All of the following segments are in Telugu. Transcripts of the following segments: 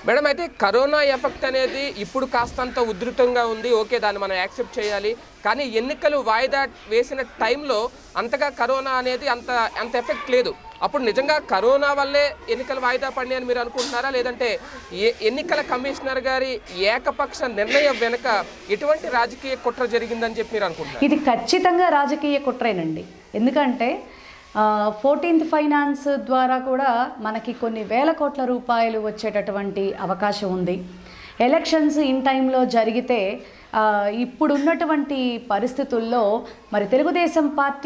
మేడం అయితే కరోనా ఎఫెక్ట్ అనేది ఇప్పుడు కాస్తంత ఉధృతంగా ఉంది ఓకే దాన్ని మనం యాక్సెప్ట్ చేయాలి కానీ ఎన్నికలు వాయిదా వేసిన టైంలో అంతగా కరోనా అనేది అంత అంత ఎఫెక్ట్ లేదు అప్పుడు నిజంగా కరోనా వల్లే ఎన్నికలు వాయిదా పడినాయి అని మీరు అనుకుంటున్నారా లేదంటే ఏ- ఎన్నికల కమిషనర్ గారి ఏకపక్ష నిర్ణయం వెనుక ఎటువంటి రాజకీయ కుట్ర జరిగిందని చెప్పి మీరు అనుకుంటున్నారు ఇది ఖచ్చితంగా రాజకీయ కుట్రేనండి ఎందుకంటే ఫోర్టీన్త్ ఫైనాన్స్ ద్వారా కూడా మనకి కొన్ని వేల కోట్ల రూపాయలు వచ్చేటటువంటి అవకాశం ఉంది ఎలక్షన్స్ ఇన్ టైంలో జరిగితే ఆ, ఇప్పుడున్నటువంటి పరిస్థితుల్లో మరి తెలుగుదేశం పార్టీ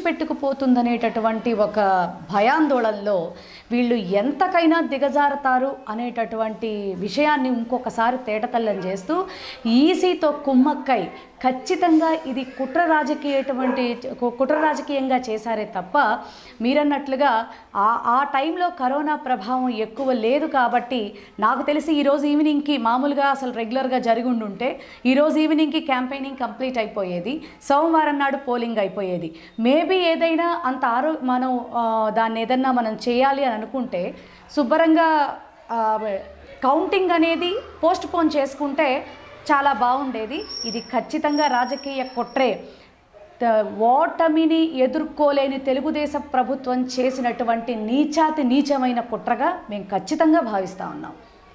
తుడిచిపెట్టుకుపోతుందనేటటువంటి ఒక భయాందోళనలో వీళ్ళు ఎంతకైనా దిగజారుతారు అనేటటువంటి విషయాన్ని ఇంకొకసారి తేటతల్లం చేస్తూ ఈసీతో కుమ్మక్కై ఖచ్చితంగా ఇది కుట్ర రాజకీయటువంటి కు- కుట్ర రాజకీయంగా చేశారే తప్ప మీరన్నట్లుగా ఆ ఆ టైంలో కరోనా ప్రభావం ఎక్కువ లేదు కాబట్టి నాకు తెలిసి ఈరోజు ఈవినింగ్కి మామూలుగా అసలు రెగ్యులర్గా జరిగి ఉండుంటే ఈరోజు ఈవినింగ్కి క్యాంపెయినింగ్ కంప్లీట్ అయిపోయేది సోమవారం నాడు పోలింగ్ అయిపోయేది మేబీ ఏదైనా అంత ఆరో మనం ఆ, దాన్ని ఏదన్నా మనం చేయాలి అని అనుకుంటే శుభ్రంగా ఆ, కౌంటింగ్ అనేది పోస్ట్ పోన్ చేసుకుంటే చాలా బాగుండేది ఇది ఖచ్చితంగా రాజకీయ కుట్రే త- ఓటమిని ఎదుర్కోలేని తెలుగుదేశం ప్రభుత్వం చేసినటువంటి నీచాతి నీచమైన కుట్రగా మేము ఖచ్చితంగా భావిస్తూ ఉన్నాం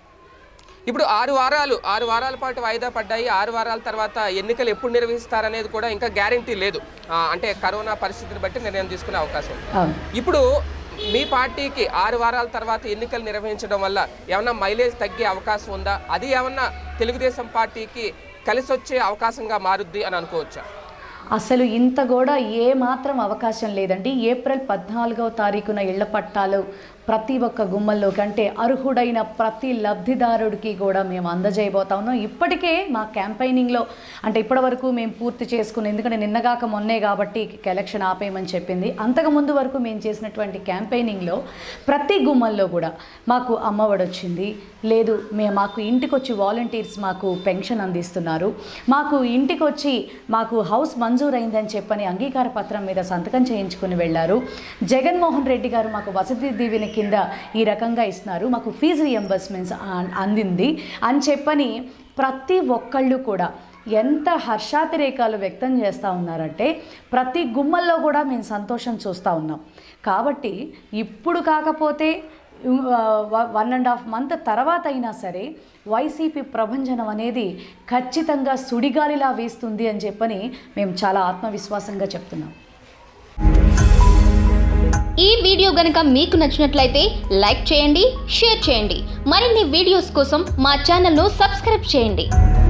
ఇప్పుడు ఆరు వారాలు ఆరు వారాల పాటు వాయిదా పడ్డాయి ఆరు వారాల తర్వాత ఎన్నికలు ఎప్పుడు నిర్వహిస్తారనేది కూడా ఇంకా గ్యారంటీ లేదు ఆ, అంటే కరోనా పరిస్థితిని బట్టి నిర్ణయం తీసుకునే అవకాశం ఉంది. అవును ఇప్పుడు మీ పార్టీకి ఆరు వారాల తర్వాత ఎన్నికలు నిర్వహించడం వల్ల ఏమన్నా మైలేజ్ తగ్గే అవకాశం ఉందా అది ఏమన్నా తెలుగుదేశం పార్టీకి కలిసి వచ్చే అవకాశంగా మారుద్ది అని అనుకోవచ్చా అసలు ఇంత కూడా ఏ మాత్రం అవకాశం లేదండి ఏప్రిల్ పద్నాలుగవ తారీఖున ఇళ్ల పట్టాలు ప్రతి ఒక్క గుమ్మల్లోకి అంటే అర్హుడైన ప్రతి లబ్ధిదారుడికి కూడా మేము అందజేయబోతా ఉన్నాం ఇప్పటికే మా క్యాంపెయినింగ్లో అంటే ఇప్పటివరకు మేము పూర్తి చేసుకుని ఎందుకంటే నిన్నగాక మొన్నే కాబట్టి ఎలక్షన్ ఆపేయమని చెప్పింది అంతకుముందు వరకు మేము చేసినటువంటి క్యాంపెయినింగ్లో ప్రతి గుమ్మల్లో కూడా మాకు అమ్మఒడి వచ్చింది లేదు మే మాకు ఇంటికి వచ్చి వాలంటీర్స్ మాకు పెన్షన్ అందిస్తున్నారు మాకు ఇంటికి వచ్చి మాకు హౌస్ మంజూరైందని చెప్పని అంగీకార పత్రం మీద సంతకం చేయించుకుని వెళ్ళారు జగన్మోహన్ రెడ్డి గారు మాకు వసతి దీవెన కింద ఈ రకంగా ఇస్తున్నారు మాకు ఫీజు రియంబర్స్మెంట్స్ అందింది అని చెప్పని ప్రతి ఒక్కళ్ళు కూడా ఎంత హర్షాతిరేకాలు వ్యక్తం చేస్తూ ఉన్నారంటే ప్రతి గుమ్మల్లో కూడా మేము సంతోషం చూస్తూ ఉన్నాం కాబట్టి ఇప్పుడు కాకపోతే వన్ అండ్ హాఫ్ మంత్ తర్వాత అయినా సరే వైసీపీ ప్రభంజనం అనేది ఖచ్చితంగా సుడిగాలిలా వేస్తుంది అని చెప్పని మేము చాలా ఆత్మవిశ్వాసంగా చెప్తున్నాం ఈ వీడియో గనుక మీకు నచ్చినట్లయితే లైక్ చేయండి షేర్ చేయండి మరిన్ని వీడియోస్ కోసం మా ఛానల్ను సబ్స్క్రైబ్ చేయండి